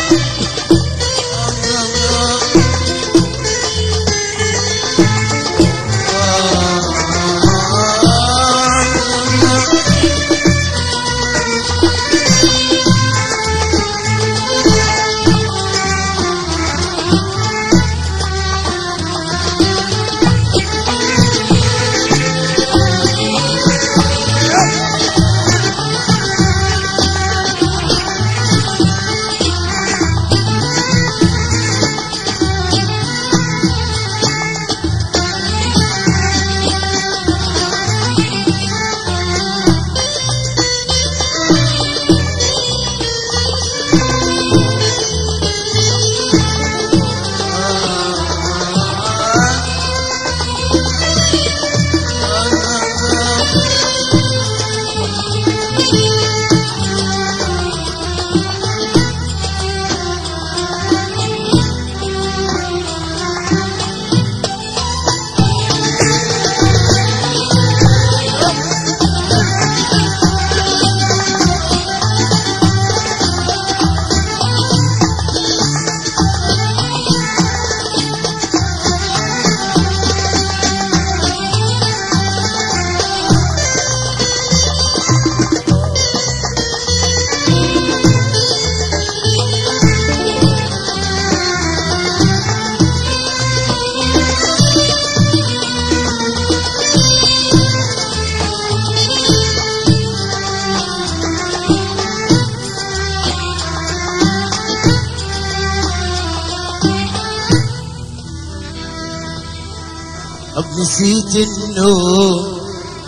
طب نسيت النوم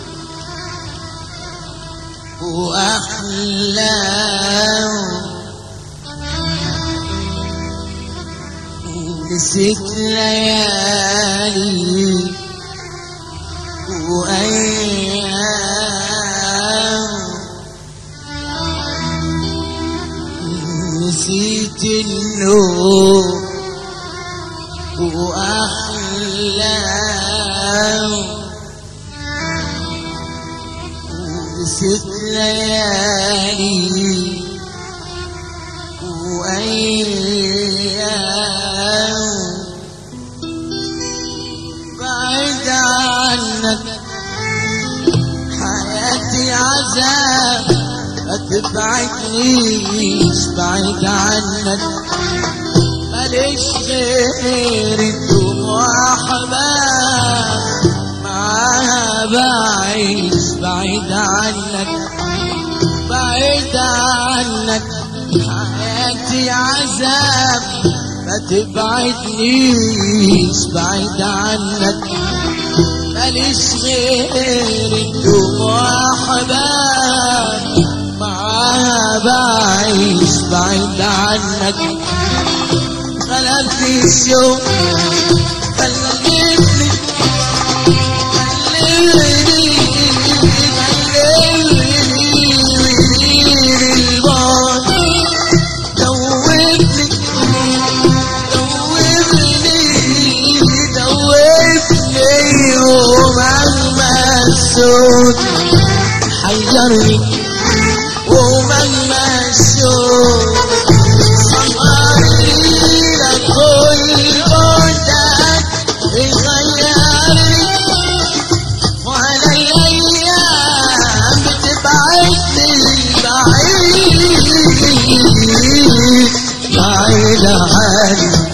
وأحلام نسيت ليالي وأيام نسيت النوم وأحلام نسيت ليالي وأيام بعيد عنك حياتي عذاب ما تبعدنيش بعيد عنك ماليش غير الدموع احباب معاها بعيش بعيد عنك بعيد عنك حياتي عذاب ما تبعدنيش بعيد عنك ماليش غير الدموع احباب معاها بعيش بعيد عنك غلبني الشوق خليتني خليني خليني ويدير البعد دوبني دوبني دوبني ومهما الصوت حيرني ومهما الشوق صغرني لكل بعدك يغيرني وعلى الأيام بتبعدني بعيد بعيد عني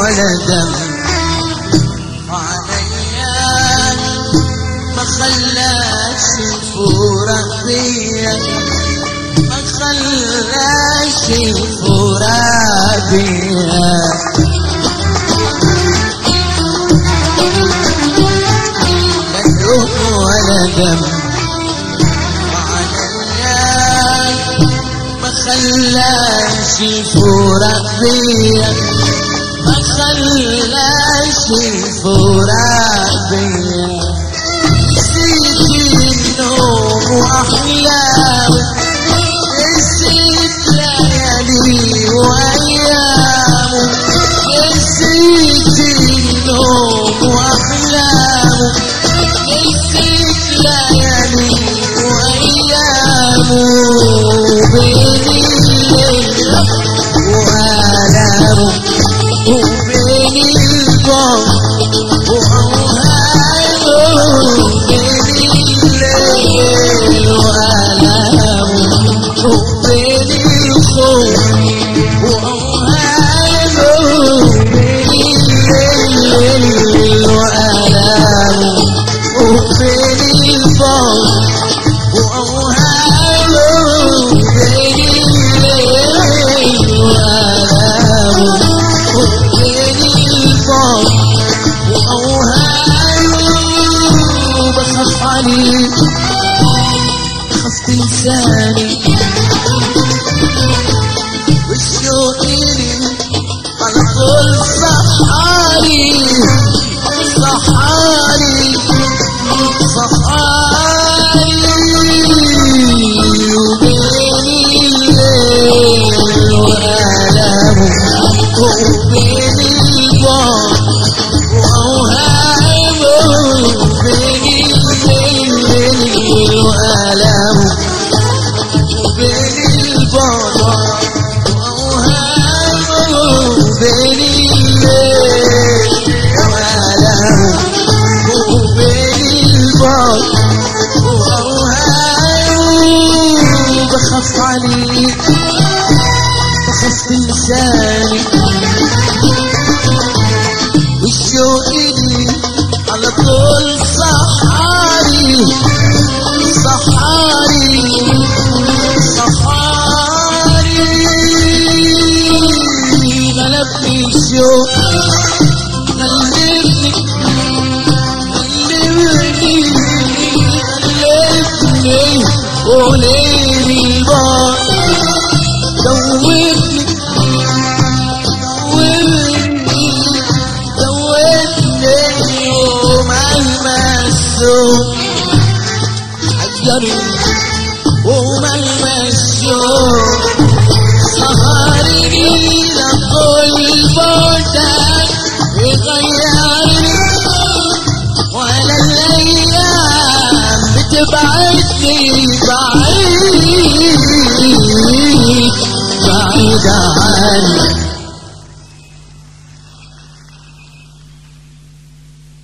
ولا دم وعليا ما خلاش الفورة فيا ما خلاش الفورة فيا لا دم ولا دم وعليا ما خلاش الفورة فيا ما خلاش الفورة فيا نسيت النوم وأحلام نسيت ليالي وأيام نسيت النوم وأحلام نسيت ليالي وأيام بين الليل وآلام وبين القوم وأوهام بين الليل وآلام وبين الخوف وأوهام بين الليل وآلام وبين القوم وأوهام بين الليل وآلام وبين القوم وأوهام بخاف عليك خاف تنساني والشوق إلي على طول صحاري صحاري صحاري وبين الليل وآلامه وبين البعد وأوهامه بين الليل وآلامه وبين البعد وأوهامه بين الليل وآلامه وبين البعد وأوهامه بخاف عليك بخاف تنساني والشوق إلي على طول صحاري صحاري صحاري غلبني الشوق غلبني غلبني غلبني وليلي البار دوبني دوبني دوبني ومع المسوق حجرني ومع المسوق سهرني لكل بعدك يغيرني ولا الايام بتبعدني بعيد بعيد عني